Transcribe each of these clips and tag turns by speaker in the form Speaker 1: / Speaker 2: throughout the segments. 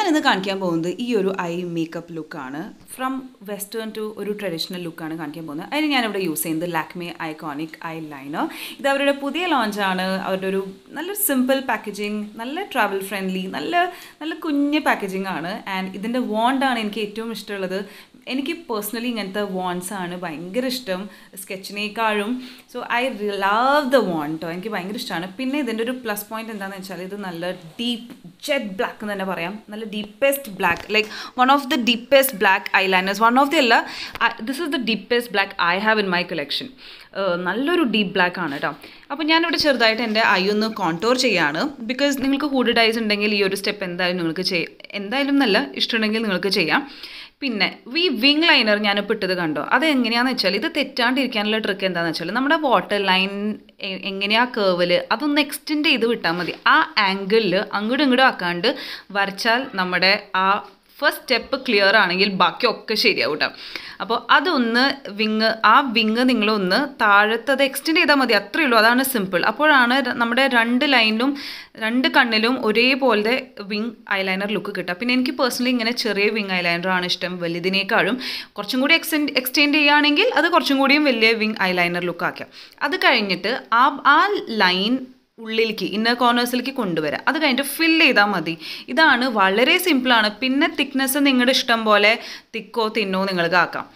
Speaker 1: ഇന്ന് കാണിക്കാൻ പോകുന്നത് ഈ ഒരു ഐ മേക്കപ്പ് ലുക്കാണ് ഫ്രം വെസ്റ്റേൺ ടു ഒരു ട്രഡീഷണൽ ലുക്കാണ് കാണിക്കാൻ പോകുന്നത് അതിന് ഞാനിവിടെ യൂസ് ചെയ്യുന്നത് ലാക്മേ ഐക്കോണിക് ഐ ലൈനർ ഇത് അവരുടെ പുതിയ ലോഞ്ചാണ് അവരുടെ ഒരു നല്ല സിമ്പിൾ പാക്കേജിങ് നല്ല ട്രാവൽ ഫ്രണ്ട്ലി നല്ല നല്ല കുഞ്ഞ് പാക്കേജിംഗ് ആണ് ആൻഡ് ഇതിൻ്റെ വോണ്ടാണ് എനിക്ക് ഏറ്റവും ഇഷ്ടമുള്ളത് എനിക്ക് പേഴ്സണലി ഇങ്ങനത്തെ വോൺസ് ആണ് ഭയങ്കര ഇഷ്ടം സ്കെച്ചിനേക്കാളും so I love the wand കേട്ടോ എനിക്ക് ഭയങ്കര ഇഷ്ടമാണ് പിന്നെ ഇതിൻ്റെ ഒരു പ്ലസ് പോയിന്റ് എന്താണെന്ന് വെച്ചാൽ ഇത് നല്ല ഡീപ്പ് ജെറ്റ് ബ്ലാക്ക് എന്ന് തന്നെ പറയാം നല്ല deepest black like one of the deepest black eyeliners one of the അല്ല this is the deepest black I have in my collection നല്ലൊരു ഡീപ്പ് ബ്ലാക്ക് ആണ് കേട്ടോ അപ്പോൾ ഞാനിവിടെ ചെറുതായിട്ട് എൻ്റെ ഐ ഒന്ന് കോൺടോർ ചെയ്യാണ് ബിക്കോസ് നിങ്ങൾക്ക് ഹൂഡഡ് ഐസ് ഉണ്ടെങ്കിൽ ഈ ഒരു സ്റ്റെപ്പ് എന്തായാലും നിങ്ങൾക്ക് ചെയ്യാം എന്തായാലും നല്ല ഇഷ്ടമുണ്ടെങ്കിൽ നിങ്ങൾക്ക് ചെയ്യാം പിന്നെ വി വിങ് ലൈനർ ഞാനിപ്പോൾ ഇട്ടത് കണ്ടോ അത് എങ്ങനെയാണെന്ന് വെച്ചാൽ ഇത് തെറ്റാണ്ടിരിക്കാനുള്ള ട്രിക്ക് എന്താണെന്ന് വെച്ചാൽ നമ്മുടെ വാട്ടർ ലൈൻ എങ്ങനെയാ കേവൽ അതൊന്ന് എക്സ്റ്റെൻഡ് ചെയ്ത് വിട്ടാൽ മതി ആ ആംഗിളിൽ അങ്ങോട്ടും ഇങ്ങോട്ടും ആക്കാണ്ട് വരച്ചാൽ നമ്മുടെ ആ ഫസ്റ്റ് സ്റ്റെപ്പ് ക്ലിയർ ആണെങ്കിൽ ബാക്കിയൊക്കെ ശരിയാവും കേട്ടോ അപ്പോൾ അതൊന്ന് വിങ് ആ വിങ് നിങ്ങളൊന്ന് താഴത്തത് എക്സ്റ്റെൻഡ് ചെയ്താൽ മതി അത്രയേ ഉള്ളൂ അതാണ് സിമ്പിൾ അപ്പോഴാണ് നമ്മുടെ രണ്ട് ലൈനിലും രണ്ട് കണ്ണിലും ഒരേപോലത്തെ വിങ് ഐലൈനർ ലുക്ക് കിട്ടുക പിന്നെ എനിക്ക് പേഴ്സണലി ഇങ്ങനെ ചെറിയ വിങ് ഐലൈനറാണ് ഇഷ്ടം വലുതിനേക്കാളും കുറച്ചും കൂടി എക്സ്റ്റെൻഡ് എക്സ്റ്റെൻഡ് ചെയ്യുകയാണെങ്കിൽ അത് കുറച്ചും കൂടിയും വലിയ വിങ് ഐലൈനർ ലുക്ക് ആക്കാം അത് കഴിഞ്ഞിട്ട് ആ ആ ലൈൻ ഉള്ളിലേക്ക് ഇന്നർ കോർണേഴ്സിലേക്ക് കൊണ്ടുവരാം അത് കഴിഞ്ഞിട്ട് ഫിൽ ചെയ്താൽ മതി ഇതാണ് വളരെ സിമ്പിളാണ് പിന്നെ തിക്നെസ് നിങ്ങളുടെ ഇഷ്ടം പോലെ തിക്കോ തിന്നോ നിങ്ങൾക്ക് ആക്കാം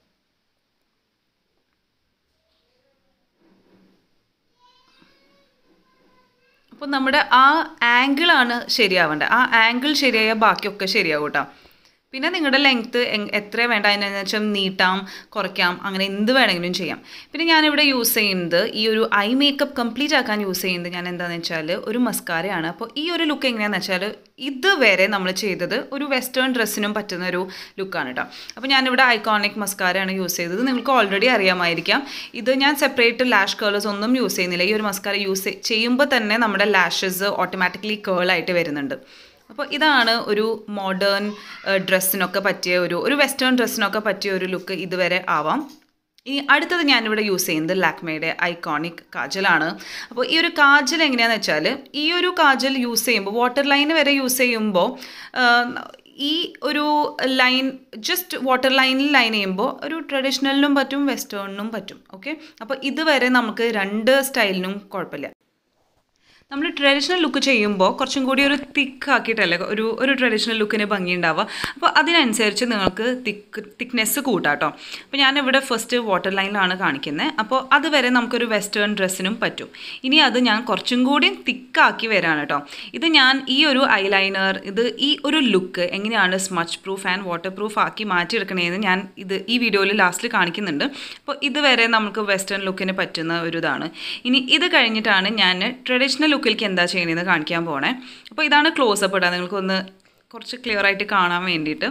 Speaker 1: അപ്പോൾ നമ്മുടെ ആ ആംഗിളാണ് ശരിയാവേണ്ടത് ആ ആംഗിൾ ശരിയായാൽ ബാക്കിയൊക്കെ ശരിയാവും കേട്ടോ പിന്നെ നിങ്ങളുടെ ലെങ്ത്ത് എത്ര വേണ്ട അതിനു വെച്ചാൽ നീട്ടാം കുറയ്ക്കാം അങ്ങനെ എന്ത് വേണമെങ്കിലും ചെയ്യാം പിന്നെ ഞാനിവിടെ യൂസ് ചെയ്യുന്നത് ഈ ഒരു ഐ മേക്കപ്പ് കംപ്ലീറ്റ് ആക്കാൻ യൂസ് ചെയ്യുന്നത് ഞാൻ എന്താണെന്ന് വെച്ചാൽ ഒരു മസ്കാരയാണ് അപ്പോൾ ഈ ഒരു ലുക്ക് എങ്ങനെയാണെന്ന് വെച്ചാൽ ഇതുവരെ നമ്മൾ ചെയ്തത് ഒരു വെസ്റ്റേൺ ഡ്രസ്സിനും പറ്റുന്ന ഒരു ലുക്കാണ് കേട്ടോ അപ്പോൾ ഞാനിവിടെ ഐക്കോണിക് മസ്കാരയാണ് യൂസ് ചെയ്തത് നിങ്ങൾക്ക് ഓൾറെഡി അറിയാമായിരിക്കാം ഇത് ഞാൻ സെപ്പറേറ്റ് ലാഷ് കേളേഴ്സ് ഒന്നും യൂസ് ചെയ്യുന്നില്ല ഈ ഒരു മസ്കാര യൂസ് ചെയ്യുമ്പോൾ തന്നെ നമ്മുടെ ലാഷസ് ഓട്ടോമാറ്റിക്കലി കേളായിട്ട് വരുന്നുണ്ട് അപ്പോൾ ഇതാണ് ഒരു മോഡേൺ ഡ്രസ്സിനൊക്കെ പറ്റിയ ഒരു ഒരു വെസ്റ്റേൺ ഡ്രസ്സിനൊക്കെ പറ്റിയ ഒരു ലുക്ക് ഇതുവരെ ആവാം ഇനി അടുത്തത് ഞാനിവിടെ യൂസ് ചെയ്യുന്നത് ലാക്മയുടെ ഐക്കോണിക് കാജലാണ് അപ്പോൾ ഈ ഒരു കാജൽ എങ്ങനെയാണെന്ന് വെച്ചാൽ ഈ ഒരു കാജൽ യൂസ് ചെയ്യുമ്പോൾ വാട്ടർ ലൈൻ വരെ യൂസ് ചെയ്യുമ്പോൾ ഈ ഒരു ലൈൻ ജസ്റ്റ് വാട്ടർ ലൈനിൽ ലൈൻ ചെയ്യുമ്പോൾ ഒരു ട്രഡീഷണലിനും പറ്റും വെസ്റ്റേണിനും പറ്റും ഓക്കെ അപ്പോൾ ഇതുവരെ നമുക്ക് രണ്ട് സ്റ്റൈലിനും കുഴപ്പമില്ല നമ്മൾ ട്രഡീഷണൽ ലുക്ക് ചെയ്യുമ്പോൾ കുറച്ചും കൂടി ഒരു തിക്ക് ആക്കിയിട്ടല്ലേ ഒരു ഒരു ട്രഡീഷണൽ ലുക്കിന് ഭംഗി ഉണ്ടാവുക അപ്പോൾ അതിനനുസരിച്ച് നിങ്ങൾക്ക് തിക്ക് തിക്നെസ് കൂട്ടാം കേട്ടോ അപ്പോൾ ഞാനിവിടെ ഫസ്റ്റ് വാട്ടർ ലൈനിലാണ് കാണിക്കുന്നത് അപ്പോൾ അതുവരെ നമുക്കൊരു വെസ്റ്റേൺ ഡ്രസ്സിനും പറ്റും ഇനി അത് ഞാൻ കുറച്ചും കൂടി തിക്കാക്കി വരാണ് കേട്ടോ ഇത് ഞാൻ ഈ ഒരു ഐലൈനർ ഇത് ഈ ഒരു ലുക്ക് എങ്ങനെയാണ് smudge proof and water proof ആക്കി മാറ്റിയെടുക്കണേന്ന് ഞാൻ ഇത് ഈ വീഡിയോയിൽ ലാസ്റ്റിൽ കാണിക്കുന്നുണ്ട് അപ്പോൾ ഇതുവരെ നമുക്ക് വെസ്റ്റേൺ ലുക്കിന് പറ്റുന്ന ഒരു ഇതാണ് ഇനി ഇത് കഴിഞ്ഞിട്ടാണ് ഞാൻ ട്രഡീഷണൽ ലുക്കിലേക്ക് എന്താ ചെയ്യണമെന്ന് കാണിക്കാൻ പോണേ അപ്പോൾ ഇതാണ് ക്ലോസപ്പ് ഇടാം നിങ്ങൾക്കൊന്ന് കുറച്ച് ക്ലിയർ ആയിട്ട് കാണാൻ വേണ്ടിയിട്ട്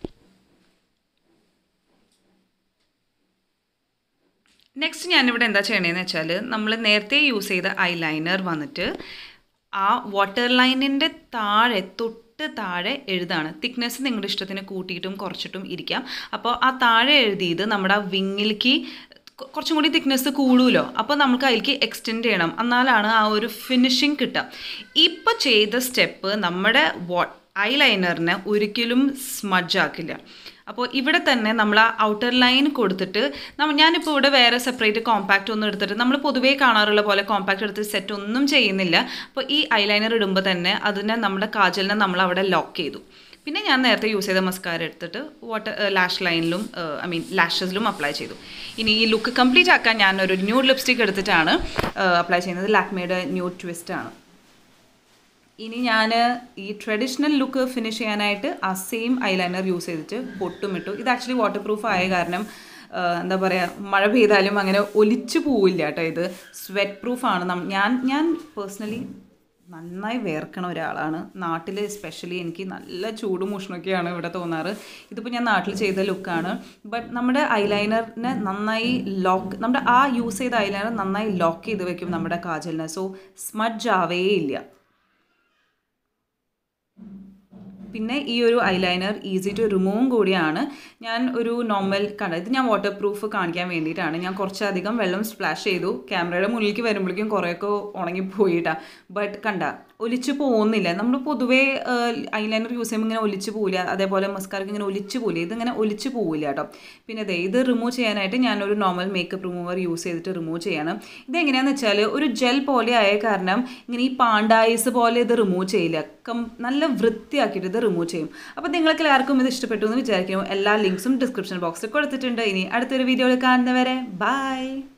Speaker 1: നെക്സ്റ്റ് ഞാനിവിടെ എന്താ ചെയ്യണതെന്ന് വെച്ചാൽ നമ്മൾ നേരത്തെ യൂസ് ചെയ്ത ഐ ലൈനർ വന്നിട്ട് ആ വാട്ടർ ലൈനിൻ്റെ താഴെ തൊട്ട് താഴെ എഴുതാണ് തിക്നെസ് നിങ്ങളുടെ ഇഷ്ടത്തിന് കൂട്ടിയിട്ടും കുറച്ചിട്ടും ഇരിക്കാം അപ്പോൾ ആ താഴെ എഴുതിയത് നമ്മുടെ ആ വിങ്ങിലേക്ക് കുറച്ചും കൂടി തിക്നെസ് കൂടുമല്ലോ അപ്പോൾ നമുക്ക് അതിലേക്ക് എക്സ്റ്റെൻഡ് ചെയ്യണം എന്നാലാണ് ആ ഒരു ഫിനിഷിങ് കിട്ടുക ഇപ്പോൾ ചെയ്ത സ്റ്റെപ്പ് നമ്മുടെ വാ ഐ ലൈനറിനെ ഒരിക്കലും സ്മഡ്ജ് ആക്കില്ല അപ്പോൾ ഇവിടെ തന്നെ നമ്മൾ ആ ഔട്ടർ ലൈൻ കൊടുത്തിട്ട് ഞാനിപ്പോൾ ഇവിടെ വേറെ സെപ്പറേറ്റ് കോമ്പാക്റ്റ് ഒന്നും എടുത്തിട്ട് നമ്മൾ പൊതുവേ കാണാറുള്ള പോലെ കോമ്പാക്റ്റ് എടുത്ത് സെറ്റ് ഒന്നും ചെയ്യുന്നില്ല അപ്പോൾ ഈ ഐ ലൈനർ ഇടുമ്പോൾ തന്നെ അതിനെ നമ്മുടെ കാജലിനെ നമ്മൾ അവിടെ ലോക്ക് ചെയ്തു പിന്നെ ഞാൻ നേരത്തെ യൂസ് ചെയ്ത മസ്കാര എടുത്തിട്ട് വാട്ടർ ലാഷ് ലൈനിലും ഐ മീൻ ലാഷസിലും അപ്ലൈ ചെയ്തു ഇനി ഈ ലുക്ക് കംപ്ലീറ്റ് ആക്കാൻ ഞാൻ ഒരു ന്യൂഡ് ലിപ്സ്റ്റിക് എടുത്തിട്ടാണ് അപ്ലൈ ചെയ്യുന്നത് ലാക്മേയുടെ ന്യൂഡ് ട്വിസ്റ്റ് ആണ് ഇനി ഞാൻ ഈ ട്രഡീഷണൽ ലുക്ക് ഫിനിഷ് ചെയ്യാനായിട്ട് ആ സെയിം ഐലൈനർ യൂസ് ചെയ്തിട്ട് പൊട്ടും ഇട്ടു ഇത് ആക്ച്വലി വാട്ടർ പ്രൂഫ് ആയ കാരണം എന്താ പറയുക മഴ പെയ്താലും അങ്ങനെ ഒലിച്ചു പോവില്ല കേട്ടോ ഇത് സ്വെറ്റ് പ്രൂഫാണ് ഞാൻ ഞാൻ പേഴ്സണലി നന്നായി വേർക്കണ ഒരാളാണ് നാട്ടിൽ എസ്പെഷ്യലി എനിക്ക് നല്ല ചൂടും ഉഷ്ണമൊക്കെയാണ് ഇവിടെ തോന്നാറ് ഇതിപ്പോൾ ഞാൻ നാട്ടിൽ ചെയ്ത ലുക്കാണ് ബട്ട് നമ്മുടെ ഐലൈനറിനെ നന്നായി ലോക്ക് നമ്മുടെ ആ യൂസ് ചെയ്ത ഐലൈനർ നന്നായി ലോക്ക് ചെയ്ത് വെക്കും നമ്മുടെ കാജലിനെ സോ സ്മഡ്ജ് ആവേ ഇല്ല പിന്നെ ഈ ഒരു ഐലൈനർ ഈസി ടു റിമൂവും കൂടിയാണ് ഞാൻ ഒരു നോർമൽ കണ്ട ഇത് ഞാൻ വാട്ടർ പ്രൂഫ് കാണിക്കാൻ വേണ്ടിയിട്ടാണ് ഞാൻ കുറച്ചധികം വെള്ളം സ്പ്ലാഷ് ചെയ്തു ക്യാമറയുടെ മുന്നിലേക്ക് വരുമ്പോഴേക്കും കുറേയൊക്കെ ഉണങ്ങിപ്പോയിട്ടാ ബട്ട് കണ്ട ഒലിച്ചു പോകുന്നില്ല നമ്മൾ പൊതുവേ ഐലൈനർ യൂസ് ചെയ്യുമ്പോൾ ഇങ്ങനെ ഒലിച്ചു പോവില്ല അതേപോലെ മസ്കാർക്ക് ഇങ്ങനെ ഒലിച്ചു പോവില്ല ഇതിങ്ങനെ ഒലിച്ചു പോവില്ല കേട്ടോ പിന്നെ ദേ ഇത് റിമൂവ് ചെയ്യാനായിട്ട് ഞാനൊരു നോർമൽ മേക്കപ്പ് റിമൂവർ യൂസ് ചെയ്തിട്ട് റിമൂവ് ചെയ്യണം ഇതെങ്ങനെയാണെന്ന് വെച്ചാൽ ഒരു ജെൽ പോലെ ആയ കാരണം ഇങ്ങനെ ഈ പാണ്ടായിസ് പോലെ ഇത് റിമൂവ് ചെയ്യില്ല കം നല്ല വൃത്തിയാക്കിയിട്ട് ഇത് റിമൂവ് ചെയ്യും അപ്പോൾ നിങ്ങൾക്ക് എല്ലാവർക്കും ഇത് ഇഷ്ടപ്പെട്ടു എന്ന് വിചാരിക്കുന്നു എല്ലാ ലിങ്ക്സും ഡിസ്ക്രിപ്ഷൻ ബോക്സിൽ കൊടുത്തിട്ടുണ്ട് ഇനി അടുത്തൊരു വീഡിയോയിൽ കാണുന്നവരെ ബൈ